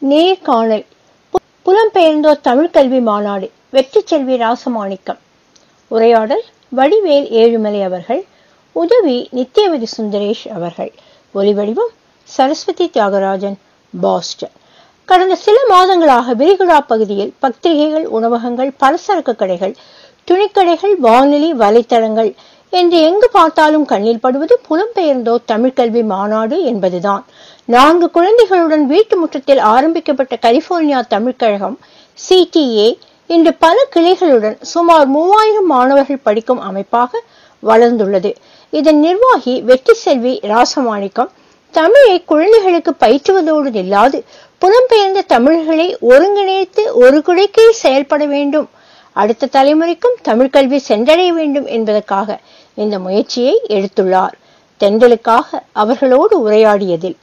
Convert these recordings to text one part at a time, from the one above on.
நேர்காணல் பு- புலம்பெயர்ந்தோர் தமிழ் கல்வி மாநாடு வெற்றி செல்வி ராசமாணிக்கம் உரையாடல் வடிவேல் ஏழுமலை அவர்கள் உதவி நித்யவதி சுந்தரேஷ் அவர்கள் ஒலிவடிவம் சரஸ்வதி தியாகராஜன் பாஸ்டன் கடந்த சில மாதங்களாக விரிகுடா பகுதியில் பத்திரிகைகள் உணவகங்கள் பலசரக்கு கடைகள் துணிக்கடைகள் வானொலி வலைத்தளங்கள் என்று எங்கு பார்த்தாலும் கண்ணில் படுவது புலம்பெயர்ந்தோர் தமிழ் கல்வி மாநாடு என்பதுதான் நான்கு குழந்தைகளுடன் வீட்டு முற்றத்தில் ஆரம்பிக்கப்பட்ட கலிபோர்னியா தமிழ்க் கழகம் சிடிஏ இன்று பல கிளைகளுடன் சுமார் மூவாயிரம் மாணவர்கள் படிக்கும் அமைப்பாக வளர்ந்துள்ளது இதன் நிர்வாகி வெற்றி செல்வி ராசமாணிக்கம் தமிழை குழந்தைகளுக்கு பயிற்றுவதோடு நில்லாது புலம்பெயர்ந்த தமிழர்களை ஒருங்கிணைத்து ஒரு குடைக்கீழ் செயல்பட வேண்டும் அடுத்த தலைமுறைக்கும் தமிழ் கல்வி சென்றடைய வேண்டும் என்பதற்காக இந்த முயற்சியை எடுத்துள்ளார் தென்றலுக்காக அவர்களோடு உரையாடியதில்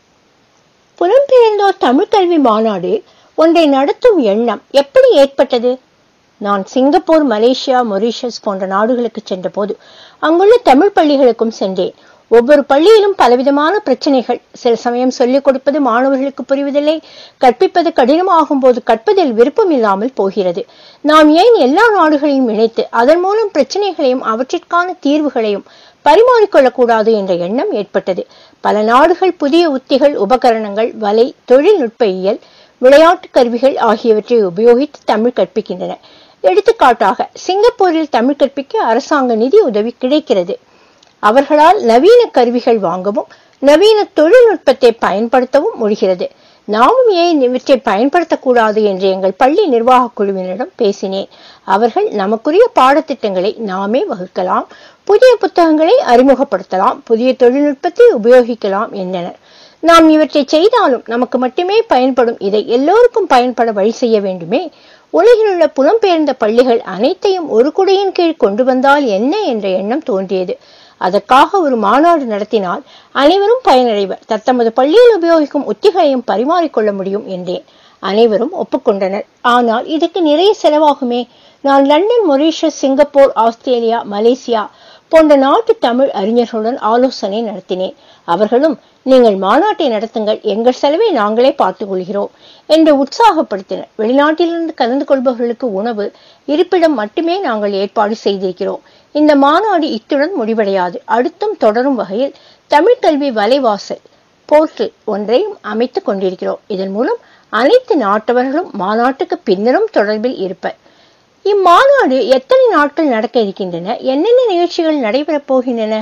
புலம்பெயர்ந்தோர் தமிழ் கல்வி மாநாடு ஒன்றை நடத்தும் எண்ணம் எப்படி ஏற்பட்டது நான் சிங்கப்பூர் மலேசியா மொரீஷியஸ் போன்ற நாடுகளுக்கு சென்றபோது அங்குள்ள தமிழ் பள்ளிகளுக்கும் சென்றேன் ஒவ்வொரு பள்ளியிலும் பலவிதமான பிரச்சனைகள் சில சமயம் சொல்லிக் கொடுப்பது மாணவர்களுக்கு புரிவதில்லை கற்பிப்பது கடினமாகும் போது கற்பதில் விருப்பம் இல்லாமல் போகிறது நாம் ஏன் எல்லா நாடுகளையும் இணைத்து அதன் மூலம் பிரச்சனைகளையும் அவற்றிற்கான தீர்வுகளையும் பரிமாறிக்கொள்ளக்கூடாது என்ற எண்ணம் ஏற்பட்டது பல நாடுகள் புதிய உத்திகள் உபகரணங்கள் வலை தொழில்நுட்ப விளையாட்டு கருவிகள் ஆகியவற்றை உபயோகித்து தமிழ் கற்பிக்கின்றன எடுத்துக்காட்டாக சிங்கப்பூரில் தமிழ் கற்பிக்க அரசாங்க நிதி உதவி கிடைக்கிறது அவர்களால் நவீன கருவிகள் வாங்கவும் நவீன தொழில்நுட்பத்தை பயன்படுத்தவும் முடிகிறது நாமும் ஏன் இவற்றை பயன்படுத்தக்கூடாது என்று எங்கள் பள்ளி நிர்வாக குழுவினரிடம் பேசினேன் அவர்கள் நமக்குரிய பாடத்திட்டங்களை நாமே வகுக்கலாம் புதிய புத்தகங்களை அறிமுகப்படுத்தலாம் புதிய தொழில்நுட்பத்தை உபயோகிக்கலாம் என்றனர் நாம் இவற்றை செய்தாலும் நமக்கு மட்டுமே பயன்படும் இதை எல்லோருக்கும் பயன்பட வழி செய்ய வேண்டுமே உலகில் உள்ள புலம்பெயர்ந்த பள்ளிகள் அனைத்தையும் ஒரு குடையின் கீழ் கொண்டு வந்தால் என்ன என்ற எண்ணம் தோன்றியது அதற்காக ஒரு மாநாடு நடத்தினால் அனைவரும் பயனடைவர் தத்தமது பள்ளியில் உபயோகிக்கும் உத்திகளையும் பரிமாறிக்கொள்ள முடியும் என்றேன் அனைவரும் ஒப்புக்கொண்டனர் ஆனால் இதற்கு நிறைய செலவாகுமே நான் London Mauritius Singapore Australia Malaysia போன்ற நாட்டு தமிழ் அறிஞர்களுடன் ஆலோசனை நடத்தினேன் அவர்களும் நீங்கள் மாநாட்டை நடத்துங்கள் எங்கள் செலவை நாங்களே பார்த்துக் கொள்கிறோம் என்று உற்சாகப்படுத்தினர் வெளிநாட்டிலிருந்து கலந்து கொள்பவர்களுக்கு உணவு இருப்பிடம் மட்டுமே நாங்கள் ஏற்பாடு செய்திருக்கிறோம் இந்த மாநாடு இத்துடன் முடிவடையாது அடுத்தும் தொடரும் வகையில் தமிழ் கல்வி வலைவாசல் போர்ட்டல் ஒன்றையும் அமைத்துக் கொண்டிருக்கிறோம் இதன் மூலம் அனைத்து நாட்டவர்களும் மாநாட்டுக்கு பின்னரும் தொடர்பில் இருப்பர் இம்மாநாடு எத்தனை நாட்கள் நடக்க இருக்கின்றன என்னென்ன நிகழ்ச்சிகள் நடைபெறப் போகின்றன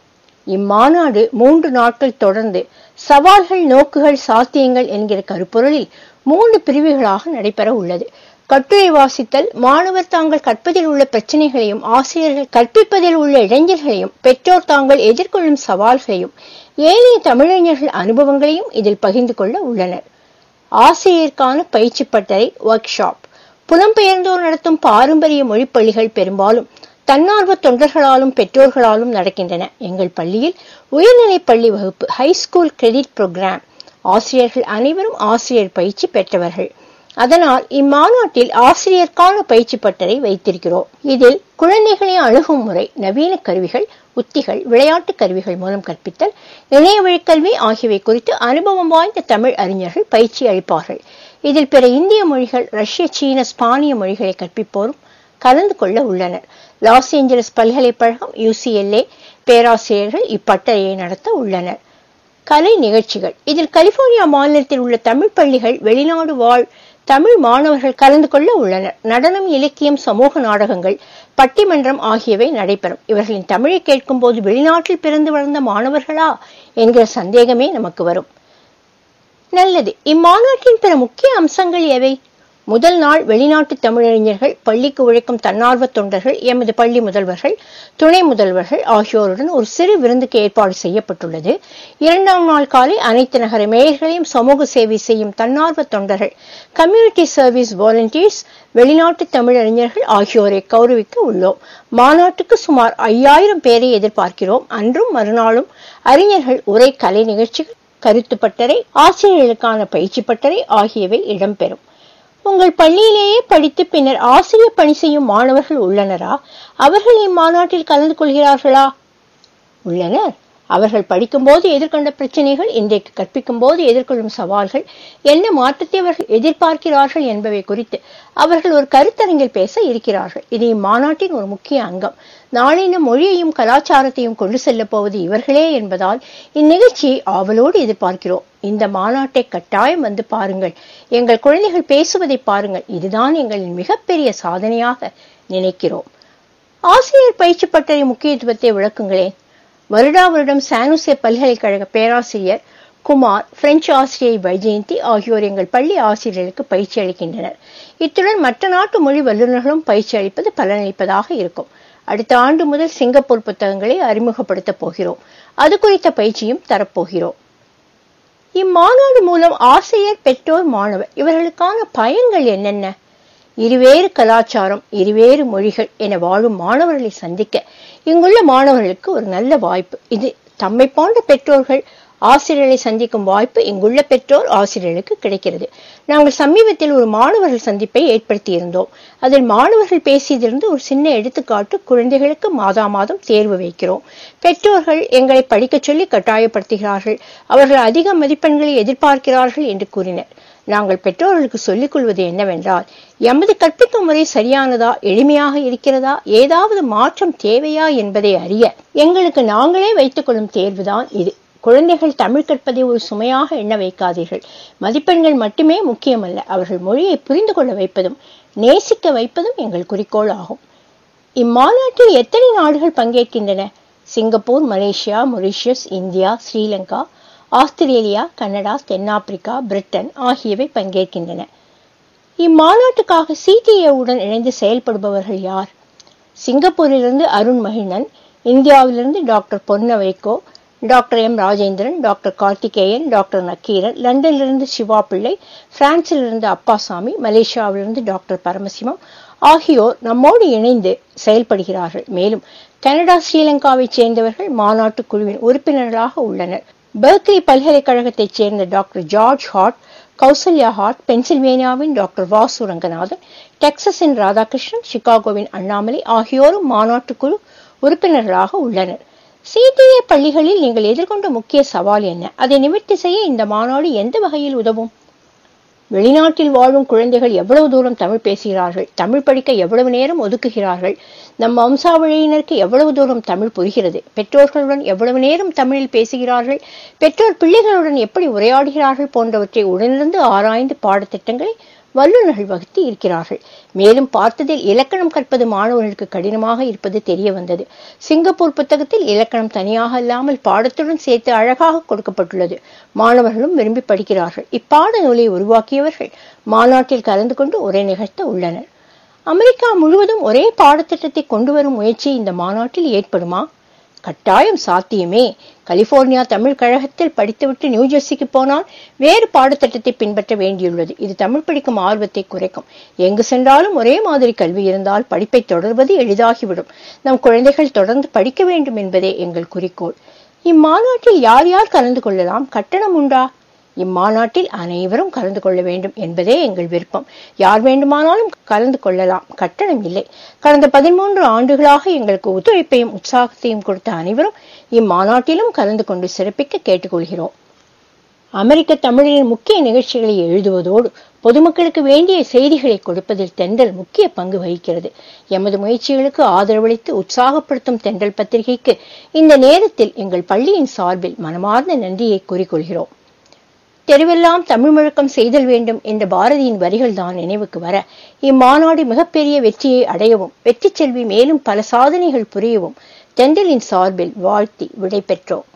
இம்மாநாடு மூன்று நாட்கள் தொடர்ந்து சவால்கள் நோக்குகள் சாத்தியங்கள் என்கிற கருப்பொருளில் மூன்று பிரிவுகளாக நடைபெற உள்ளது கட்டுரை வாசித்தல் மாணவர் தாங்கள் கற்பதில் உள்ள பிரச்சனைகளையும் ஆசிரியர்கள் கற்பிப்பதில் உள்ள இளைஞர்களையும் பெற்றோர் தாங்கள் எதிர்கொள்ளும் சவால்களையும் ஏனைய தமிழறிஞர்கள் அனுபவங்களையும் இதில் பகிர்ந்து கொள்ள உள்ளனர் ஆசிரியருக்கான பயிற்சி பட்டறை ஒர்க் ஷாப் புலம்பெயர்ந்தோர் நடத்தும் பாரம்பரிய மொழிப்பள்ளிகள் பெரும்பாலும் தன்னார்வ தொண்டர்களாலும் பெற்றோர்களாலும் நடக்கின்றன எங்கள் பள்ளியில் உயர்நிலைப் பள்ளி வகுப்பு ஹை ஸ்கூல் கிரெடிட் புரோகிராம் ஆசிரியர்கள் அனைவரும் ஆசிரியர் பயிற்சி பெற்றவர்கள் அதனால் இம்மாநாட்டில் ஆசிரியருக்கான பயிற்சி பட்டறை வைத்திருக்கிறோம் இதில் குழந்தைகளை அணுகும் முறை நவீன கருவிகள் உத்திகள் விளையாட்டு கருவிகள் மூலம் கற்பித்தல் இணைய வழிக்கல்வி ஆகியவை குறித்து அனுபவம் வாய்ந்த தமிழ் அறிஞர்கள் பயிற்சி அளிப்பார்கள் இதில் பிற இந்திய மொழிகள் ரஷ்ய சீன ஸ்பானிய மொழிகளை கற்பிப்போரும் கலந்து கொள்ள உள்ளனர் லாஸ் ஏஞ்சலஸ் பல்கலைக்கழகம் யூசிஎல்ஏ பேராசிரியர்கள் இப்பட்டறையை நடத்த உள்ளனர் கலை நிகழ்ச்சிகள் இதில் கலிபோர்னியா மாநிலத்தில் உள்ள தமிழ் பள்ளிகள் வெளிநாடு வாழ் தமிழ் மாணவர்கள் கலந்து கொள்ள உள்ளனர் நடனம் இலக்கியம் சமூக நாடகங்கள் பட்டிமன்றம் ஆகியவை நடைபெறும் இவர்களின் தமிழை கேட்கும் போது வெளிநாட்டில் பிறந்து வளர்ந்த மாணவர்களா என்கிற சந்தேகமே நமக்கு வரும் நல்லது இம்மாநாட்டின் பிற முக்கிய அம்சங்கள் எவை முதல் நாள் வெளிநாட்டு தமிழறிஞர்கள் பள்ளிக்கு உழைக்கும் தன்னார்வ தொண்டர்கள் எமது பள்ளி முதல்வர்கள் துணை முதல்வர்கள் ஆகியோருடன் ஒரு சிறு விருந்துக்கு ஏற்பாடு செய்யப்பட்டுள்ளது இரண்டாம் நாள் காலை அனைத்து நகர மேயர்களையும் சமூக சேவை செய்யும் தன்னார்வ தொண்டர்கள் கம்யூனிட்டி சர்வீஸ் வாலண்டியர்ஸ் வெளிநாட்டு தமிழறிஞர்கள் ஆகியோரை கௌரவிக்க உள்ளோம் மாநாட்டுக்கு சுமார் ஐயாயிரம் பேரை எதிர்பார்க்கிறோம் அன்றும் மறுநாளும் அறிஞர்கள் உரை கலை நிகழ்ச்சிகள் கருத்து பட்டறை ஆசிரியர்களுக்கான பயிற்சி பட்டறை ஆகியவை இடம்பெறும் உங்கள் பள்ளியிலேயே படித்து பின்னர் ஆசிரியர் பணி செய்யும் மாணவர்கள் உள்ளனரா அவர்கள் இம்மாநாட்டில் கலந்து கொள்கிறார்களா உள்ளனர் அவர்கள் படிக்கும்போது எதிர்கொண்ட பிரச்சனைகள் இன்றைக்கு கற்பிக்கும் போது எதிர்கொள்ளும் சவால்கள் என்ன மாற்றத்தை அவர்கள் எதிர்பார்க்கிறார்கள் என்பவை குறித்து அவர்கள் ஒரு கருத்தரங்கில் பேச இருக்கிறார்கள் இது இம்மாநாட்டின் ஒரு முக்கிய அங்கம் நாளை நம் மொழியையும் கலாச்சாரத்தையும் கொண்டு செல்லப் போவது இவர்களே என்பதால் இந்நிகழ்ச்சியை ஆவலோடு எதிர்பார்க்கிறோம் இந்த மாநாட்டை கட்டாயம் வந்து பாருங்கள் எங்கள் குழந்தைகள் பேசுவதை பாருங்கள் இதுதான் எங்களின் மிகப்பெரிய சாதனையாக நினைக்கிறோம் ஆசிரியர் பயிற்சி பற்றிய முக்கியத்துவத்தை விளக்குங்களேன் வருடா வருடம் சானுசே பல்கலைக்கழக பேராசிரியர் குமார் பிரெஞ்சு ஆசிரியை வைஜெயந்தி ஆகியோர் எங்கள் பள்ளி ஆசிரியர்களுக்கு பயிற்சி அளிக்கின்றனர் இத்துடன் மற்ற நாட்டு மொழி வல்லுநர்களும் பயிற்சி அளிப்பது பலனளிப்பதாக இருக்கும் அடுத்த ஆண்டு முதல் சிங்கப்பூர் புத்தகங்களை அறிமுகப்படுத்தப் போகிறோம் அது குறித்த பயிற்சியும் தரப்போகிறோம் இம்மாநாடு மூலம் ஆசிரியர் பெற்றோர் மாணவர் இவர்களுக்கான பயன்கள் என்னென்ன இருவேறு கலாச்சாரம் இருவேறு மொழிகள் என வாழும் மாணவர்களை சந்திக்க இங்குள்ள மாணவர்களுக்கு ஒரு நல்ல வாய்ப்பு இது தம்மை போன்ற பெற்றோர்கள் ஆசிரியர்களை சந்திக்கும் வாய்ப்பு இங்குள்ள பெற்றோர் ஆசிரியர்களுக்கு கிடைக்கிறது நாங்கள் சமீபத்தில் ஒரு மாணவர்கள் சந்திப்பை ஏற்படுத்தி இருந்தோம் அதில் மாணவர்கள் பேசியதிலிருந்து ஒரு சின்ன எடுத்துக்காட்டு குழந்தைகளுக்கு மாதா மாதம் தேர்வு வைக்கிறோம் பெற்றோர்கள் எங்களை படிக்கச் சொல்லி கட்டாயப்படுத்துகிறார்கள் அவர்கள் அதிக மதிப்பெண்களை எதிர்பார்க்கிறார்கள் என்று கூறினர் நாங்கள் பெற்றோர்களுக்கு சொல்லிக் கொள்வது என்னவென்றால் எமது கற்பிக்கும் முறை சரியானதா எளிமையாக இருக்கிறதா ஏதாவது மாற்றம் தேவையா என்பதை அறிய எங்களுக்கு நாங்களே வைத்துக் கொள்ளும் தேர்வுதான் இது குழந்தைகள் தமிழ் கற்பதை ஒரு சுமையாக எண்ண வைக்காதீர்கள் மதிப்பெண்கள் மட்டுமே முக்கியமல்ல அவர்கள் மொழியை புரிந்து கொள்ள வைப்பதும் நேசிக்க வைப்பதும் எங்கள் குறிக்கோள் ஆகும் இம்மாநாட்டில் எத்தனை நாடுகள் பங்கேற்கின்றன Singapore Malaysia Mauritius India Sri Lanka Australia Canada தென்னாப்பிரிக்கா பிரிட்டன் ஆகியவை பங்கேற்கின்றன இம்மாநாட்டுக்காக சிடிஏவுடன் இணைந்து செயல்படுபவர்கள் யார் சிங்கப்பூரிலிருந்து அருண் மகிழன் இந்தியாவிலிருந்து doctor Ponnavaiko doctor M Rajendran doctor Karthikeyan doctor Nakkeeran லண்டனிலிருந்து சிவா பிள்ளை பிரான்சிலிருந்து அப்பாசாமி மலேசியாவிலிருந்து டாக்டர் பரமசிவம் ஆகியோர் நம்மோடு இணைந்து செயல்படுகிறார்கள் மேலும் கனடா ஸ்ரீலங்காவைச் சேர்ந்தவர்கள் மாநாட்டு குழுவின் உறுப்பினர்களாக உள்ளனர் பெர்க்லி பல்கலைக்கழகத்தைச் சேர்ந்த doctor George Hart Kausalya Hart பென்சில்வேனியாவின் டாக்டர் வாசு ரங்கநாதன் டெக்சஸின் ராதாகிருஷ்ணன் சிகாகோவின் அண்ணாமலை ஆகியோரும் மாநாட்டுக்குழு உறுப்பினர்களாக உள்ளனர் சிடிஏ பள்ளிகளில் நீங்கள் எதிர்கொண்ட முக்கிய சவால் என்ன அதை நிவர்த்தி செய்ய இந்த மாநாடு எந்த வகையில் உதவும் வெளிநாட்டில் வாழும் குழந்தைகள் எவ்வளவு தூரம் தமிழ் பேசுகிறார்கள் தமிழ் படிக்க எவ்வளவு நேரம் ஒதுக்குகிறார்கள் நம் வம்சாவழியினருக்கு எவ்வளவு தூரம் தமிழ் புரிகிறது பெற்றோர்களுடன் எவ்வளவு நேரம் தமிழில் பேசுகிறார்கள் பெற்றோர் பிள்ளைகளுடன் எப்படி உரையாடுகிறார்கள் போன்றவற்றை உடனிருந்து ஆராய்ந்து பாடத்திட்டங்களை வல்லுநர்கள் வகுத்து இருக்கிறார்கள் மேலும் பார்த்ததில் இலக்கணம் கற்பது மாணவர்களுக்கு கடினமாக இருப்பது தெரிய வந்தது சிங்கப்பூர் புத்தகத்தில் இலக்கணம் தனியாக இல்லாமல் பாடத்துடன் சேர்த்து அழகாக கொடுக்கப்பட்டுள்ளது மாணவர்களும் விரும்பி படிக்கிறார்கள் இப்பாட நூலை உருவாக்கியவர்கள் மாநாட்டில் கலந்து கொண்டு உரை நிகழ்த்த உள்ளனர் அமெரிக்கா முழுவதும் ஒரே பாடத்திட்டத்தை கொண்டு வரும் முயற்சி இந்த மாநாட்டில் ஏற்படுமா கட்டாயம் சாத்தியமே கலிபோர்னியா தமிழ் கழகத்தில் படித்துவிட்டு நியூஜெர்சிக்கு போனால் வேறு பாடத்திட்டத்தை பின்பற்ற வேண்டியுள்ளது இது தமிழ் படிக்கும் ஆர்வத்தை குறைக்கும் எங்கு சென்றாலும் ஒரே மாதிரி கல்வி இருந்தால் படிப்பை தொடர்வது எளிதாகிவிடும் நம் குழந்தைகள் தொடர்ந்து படிக்க வேண்டும் என்பதே எங்கள் குறிக்கோள் இம்மாநாட்டில் யார் யார் கலந்து கொள்ளலாம் கட்டணம் உண்டா இம்மாநாட்டில் அனைவரும் கலந்து கொள்ள வேண்டும் என்பதே எங்கள் விருப்பம் யார் வேண்டுமானாலும் கலந்து கொள்ளலாம் கட்டணம் இல்லை கடந்த பதிமூன்று ஆண்டுகளாக எங்களுக்கு ஒத்துழைப்பையும் உற்சாகத்தையும் கொடுத்த அனைவரும் இம்மாநாட்டிலும் கலந்து கொண்டு சிறப்பிக்க கேட்டுக்கொள்கிறோம் அமெரிக்க தமிழரின் முக்கிய நிகழ்ச்சிகளை எழுதுவதோடு பொதுமக்களுக்கு வேண்டிய செய்திகளை கொடுப்பதில் தென்றல் முக்கிய பங்கு வகிக்கிறது எமது முயற்சிகளுக்கு ஆதரவளித்து உற்சாகப்படுத்தும் தென்றல் பத்திரிகைக்கு இந்த நேரத்தில் எங்கள் பள்ளியின் சார்பில் மனமார்ந்த நன்றியை கூறிக்கொள்கிறோம் தெருவெல்லாம் தமிழ் முழக்கம் செய்தல் வேண்டும் என்ற பாரதியின் வரிகள் தான் நினைவுக்கு வர இம்மாநாடு மிகப்பெரிய வெற்றியை அடையவும் வெற்றி செல்வி மேலும் பல சாதனைகள் புரியவும் தென்றலின் சார்பில் வாழ்த்தி விடை பெற்றோம்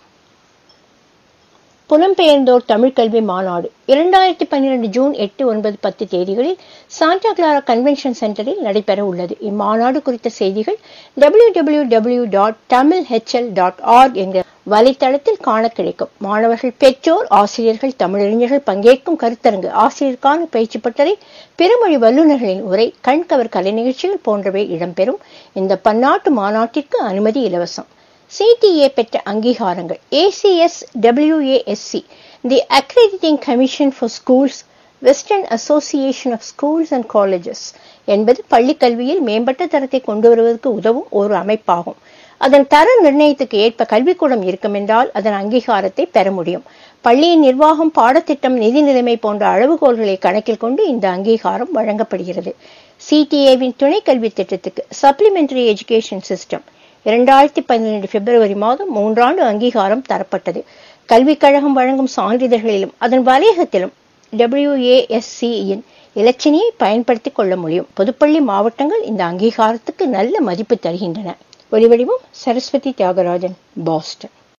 புலம்பெயர்ந்தோர் தமிழ் கல்வி மாநாடு இரண்டாயிரத்தி பன்னிரண்டு ஜூன் எட்டு ஒன்பது பத்து தேதிகளில் சாண்டா கிளாரா கன்வென்ஷன் சென்டரில் நடைபெற உள்ளது இம்மாநாடு குறித்த செய்திகள் W W W dot Tamil HL dot org என்ற வலைத்தளத்தில் காண கிடைக்கும் மாணவர்கள் பெற்றோர் ஆசிரியர்கள் தமிழறிஞர்கள் பங்கேற்கும் கருத்தரங்கு ஆசிரியருக்கான பயிற்சி பட்டறை பிறமொழி வல்லுநர்களின் உரை கண்கவர் கலை நிகழ்ச்சிகள் போன்றவை இடம்பெறும் இந்த பன்னாட்டு மாநாட்டிற்கு அனுமதி இலவசம் சிடிஏ பெற்ற அங்கீகாரங்கள் ACS WASC the Accrediting Commission for Schools Western Association of Schools and Colleges என்பது பள்ளி கல்வியில் மேம்பட்ட தரத்தை கொண்டு வருவதற்கு உதவும் ஒரு அமைப்பாகும் அதன் தர நிர்ணயத்துக்கு ஏற்ப கல்விக்கூடம் இருக்கும் என்றால் அதன் அங்கீகாரத்தை பெற முடியும் பள்ளியின் நிர்வாகம் பாடத்திட்டம் நிதி நிலைமை போன்ற அளவுகோல்களை கணக்கில் கொண்டு இந்த அங்கீகாரம் வழங்கப்படுகிறது சிடிஏவின் துணை கல்வி திட்டத்துக்கு சப்ளிமெண்டரி எஜுகேஷன் சிஸ்டம் இரண்டாயிரத்தி பன்னிரண்டு பிப்ரவரி மாதம் மூன்றாண்டு அங்கீகாரம் தரப்பட்டது கல்விக் கழகம் வழங்கும் சான்றிதழ்களிலும் அதன் வலையகத்திலும் டபிள்யூஏஎஸ்சியின் இலச்சினையை பயன்படுத்திக் கொள்ள முடியும் பொதுப்பள்ளி மாவட்டங்கள் இந்த அங்கீகாரத்துக்கு நல்ல மதிப்பு தருகின்றன ஒலிவடிவம் சரஸ்வதி தியாகராஜன் பாஸ்டன்